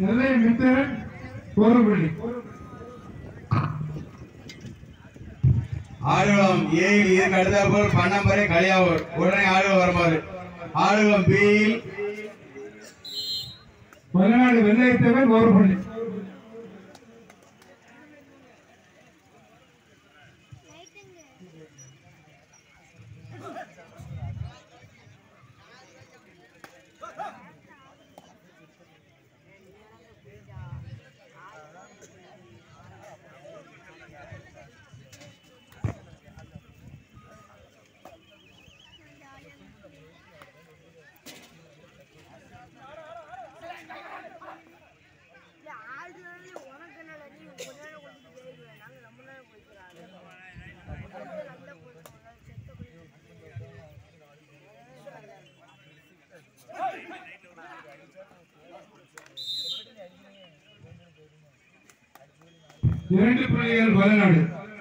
நெல்லை மித்திரன் ஒரு புள்ளி ஆடுகளம் ஏயில் இதற்கு அடுத்தாற்போல் பன்னம்பரை கலியாவூர் உடனே ஆடுகள் வருமாறு ஆடுகளம் பியில் பதினாலு வெள்ளையத்தவன் ஒரு புள்ளி இல்ல, ஆடு வந்து உனக்கு என்னடா, நீ கொஞ்ச நேரம் கொடுத்துட்டு போயிடுவ. நாங்க ரொம்ப நேரம் போய்க்கிறோம். நல்லா போய்க்கிறோம். செத்த போய் இரண்டு புள்ளிகள் பதினாடு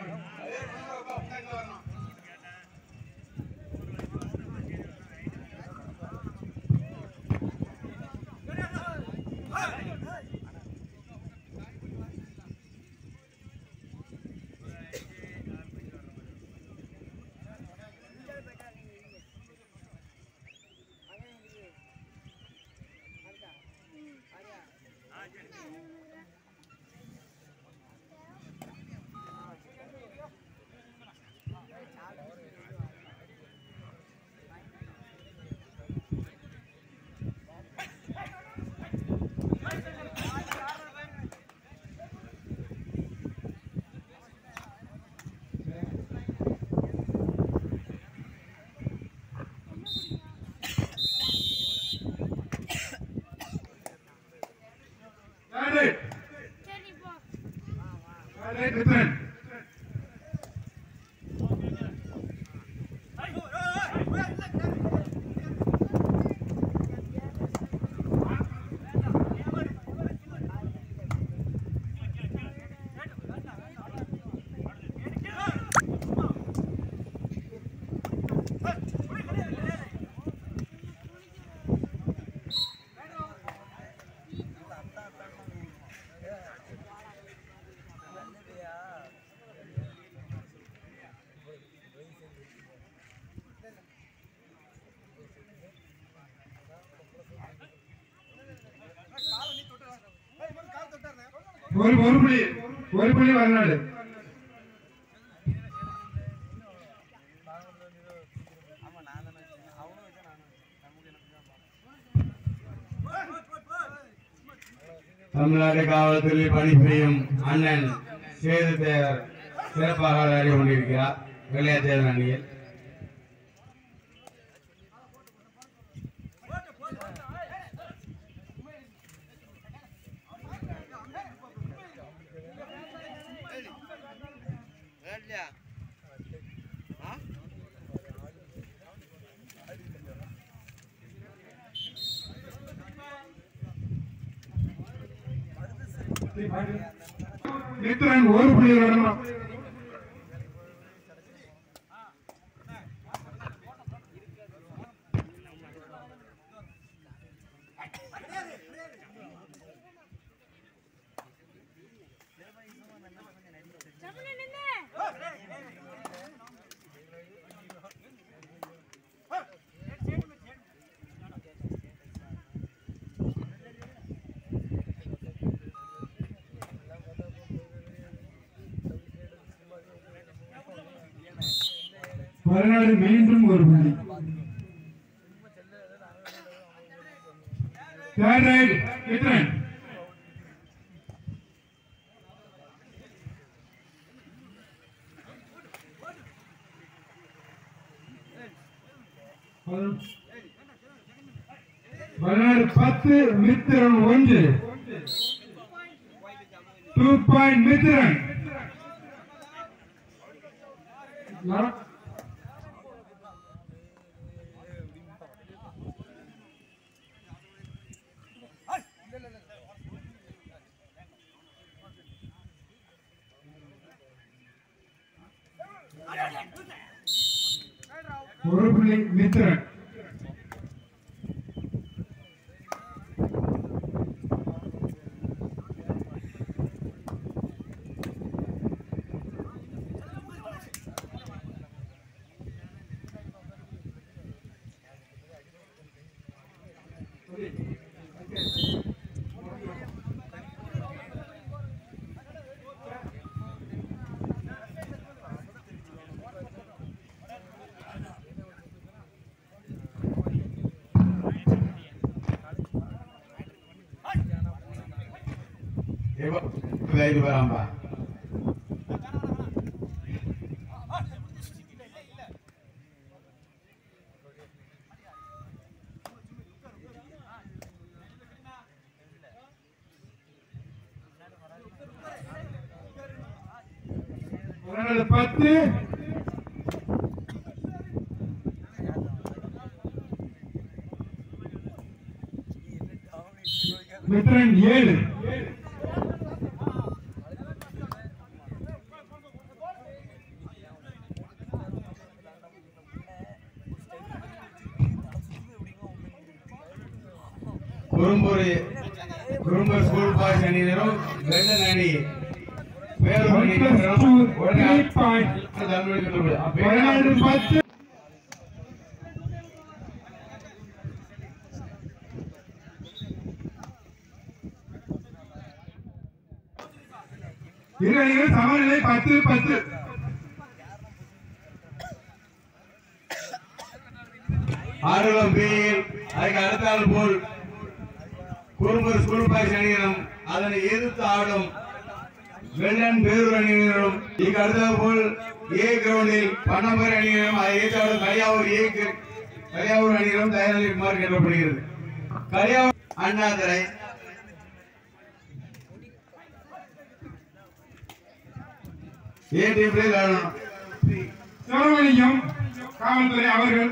Third right. சரி போ Third right, மித்திரன் ஒரு ஒரு புள்ளி ஒரு புள்ளி வரநாடு தமிழ்நாடு காவல்துறையில் பணிபுரியும் அண்ணன் சேது தேவர் சிறப்பாக விளையாடி கொண்டிருக்கிறார் விளையாட்டு அணியில் மித்திரன் ஒரு புள்ளி வரணும் சமண நின்னு பதினாறு மீண்டும் ஒரு புள்ளி Third right, மித்திரன் பதினாறு பத்து மித்திரன் ஒன்று டூ பாயிண்ட் மித்திரன் நர- ஒரு புள்ளி மித்திரன் ஏற்றி போறான்பா பதினாலு பத்து மித்ரன் ஏழு குறும்பூர் குறும்பூர் ஸ்கூல் பாய்ஸ் அணியினரும் வெள்ளன் அணி வேலூர் ஒன் பிளஸ் டூ அணியினரும் உடனே த்ரீ பாயிண்ட் தன்னுடைய தொடர்பு. பதினாலு பத்து இரு அணிகள் சமநிலை பத்து பத்து ஆடுகளம் பியில் அதுக்கு அடுத்த ஆள் போல் குறும்பூர் ஸ்கூல் பாய்ஸ் அணியினரும் அதனை எதிர்த்து ஆடும் வெள்ளன் பேரூர் அணியினரும் இதுக்கு அடுத்தது போல் ஏ கிரவுண்டில் பன்னம்பரை அணியினரும் அதை எதிர்த்து ஆடும் கலியாவூர் ஏ கி- கலியாவூர் அணியினரும் தயாரிக்குமாறு கேட்கப்படுகிறது கலியாவூர் அண்ணாதுரை ஏ டீம்லேயே விளையாடணும் சிவலிங்கம் காவல்துறை அவர்கள்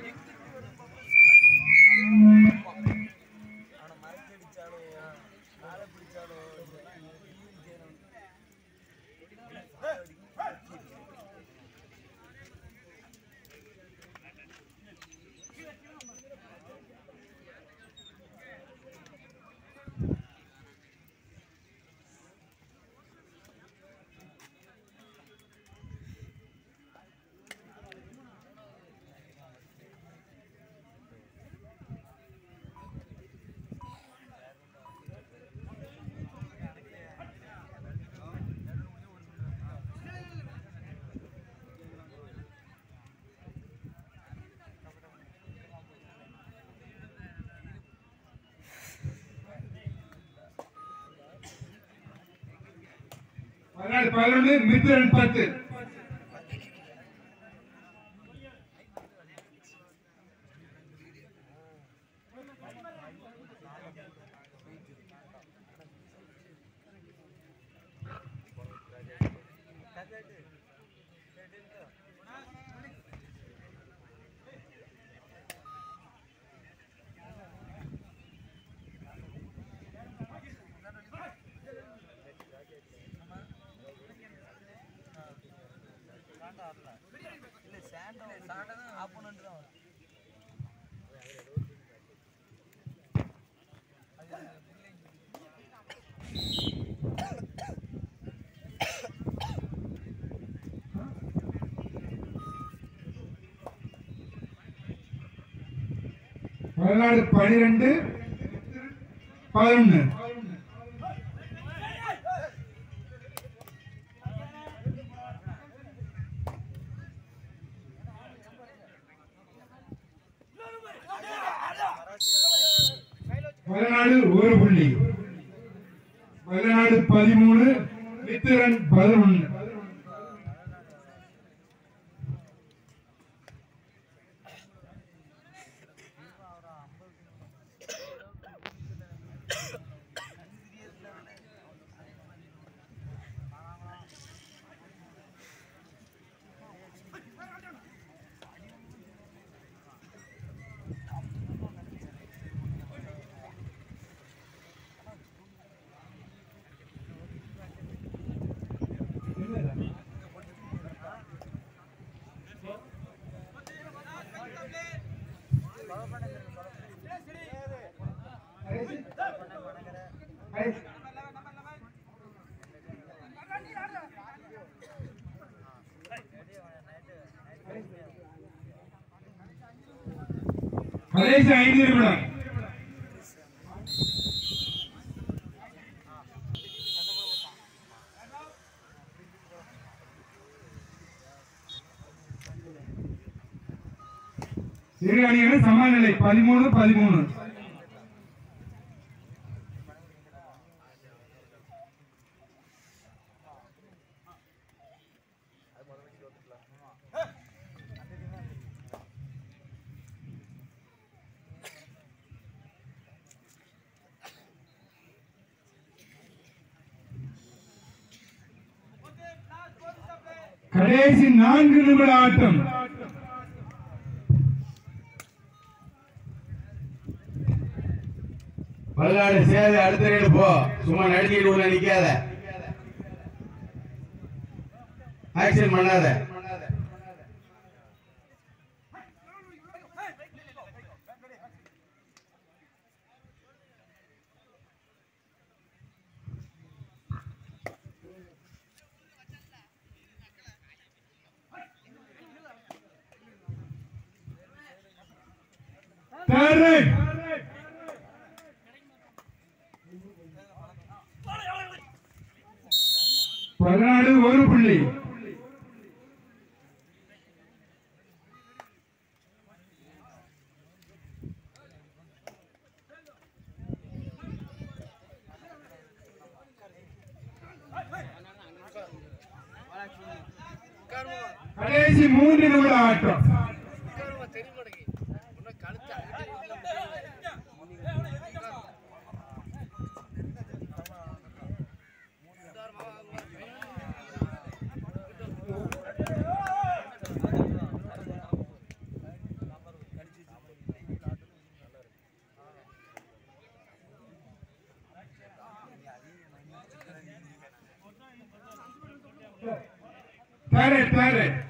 பதினாலு பதினொன்று மித்ரன் பத்து பதினாலு பனிரெண்டு பதினொன்று பதினாலு ஒரு புள்ளி பதினாலு பதிமூணு மித்திரன் பதினொன்று கடைசி ஐந்து நிமிடம் இரு அணிகள் சமநிலை பதிமூணு பதிமூணு கடைசி நான்கு நிமிட ஆட்டம் பல்லாடு சேது அடுத்த ரேடு போ சும்மா நடிச்சுக்கிட்டு உள்ள நிக்காத ஆக்ஷன் பண்ணாத Correct. பதினாலு ஒரு புள்ளி கடைசி மூன்று நிமிட ஆட்டம் Correct, correct.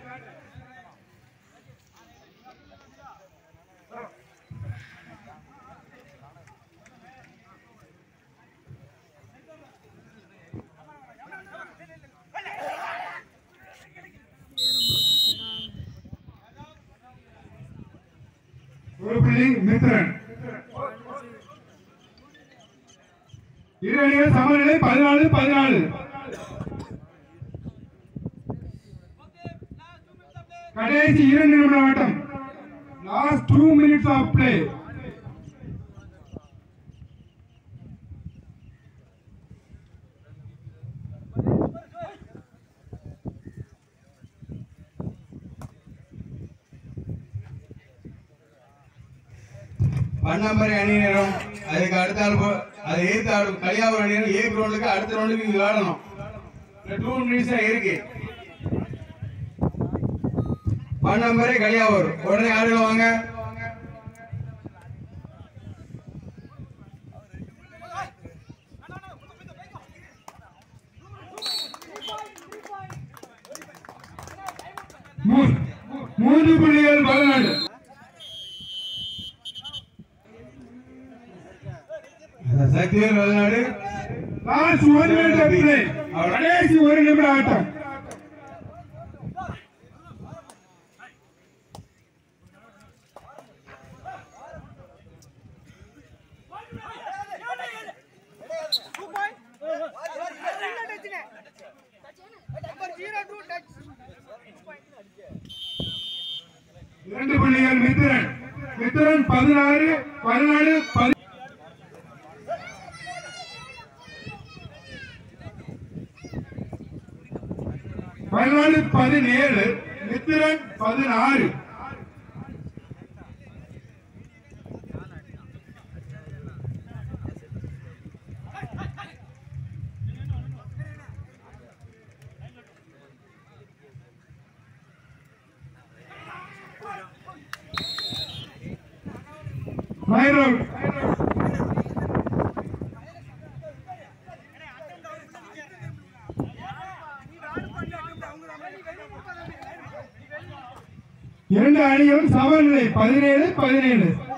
ஒரு புள்ளி மித்ரன் இரு அணிகள் சமநிலை பதினாலு பதினாலு கடைசி இரண்டு நிமிட ஆட்டம் last two minutes of play பன்னம்பரை அணியினரும் அதுக்கு அடுத்த ஆள் போ- அதை எதிர்த்து ஆடும் கலியாபுரம் அணியினர் ஏ கிரவுண்டுக்கு அடுத்த ரவுண்டுக்கு இங்க விளையாடணும் டூ மினிட்ஸ் தான் இருக்கு பன்னம்பரை கலியாபுர் உடனே ஆடுகள் வாங்க மூ- மூன்று புள்ளிகள் பதினாலு சக்திவேல் வெளிநாடு last one minute of play கடைசி ஒரு நிமிட ஆட்டம் இரண்டு புள்ளிகள் மித்திரன் மித்திரன் பதினாறு பதினாலு பதி பதினாலு பதினேழு மித்திரன் பதினாறு Fire out. இரண்டு அணிகளும் சமநிலை பதினேழு பதினேழு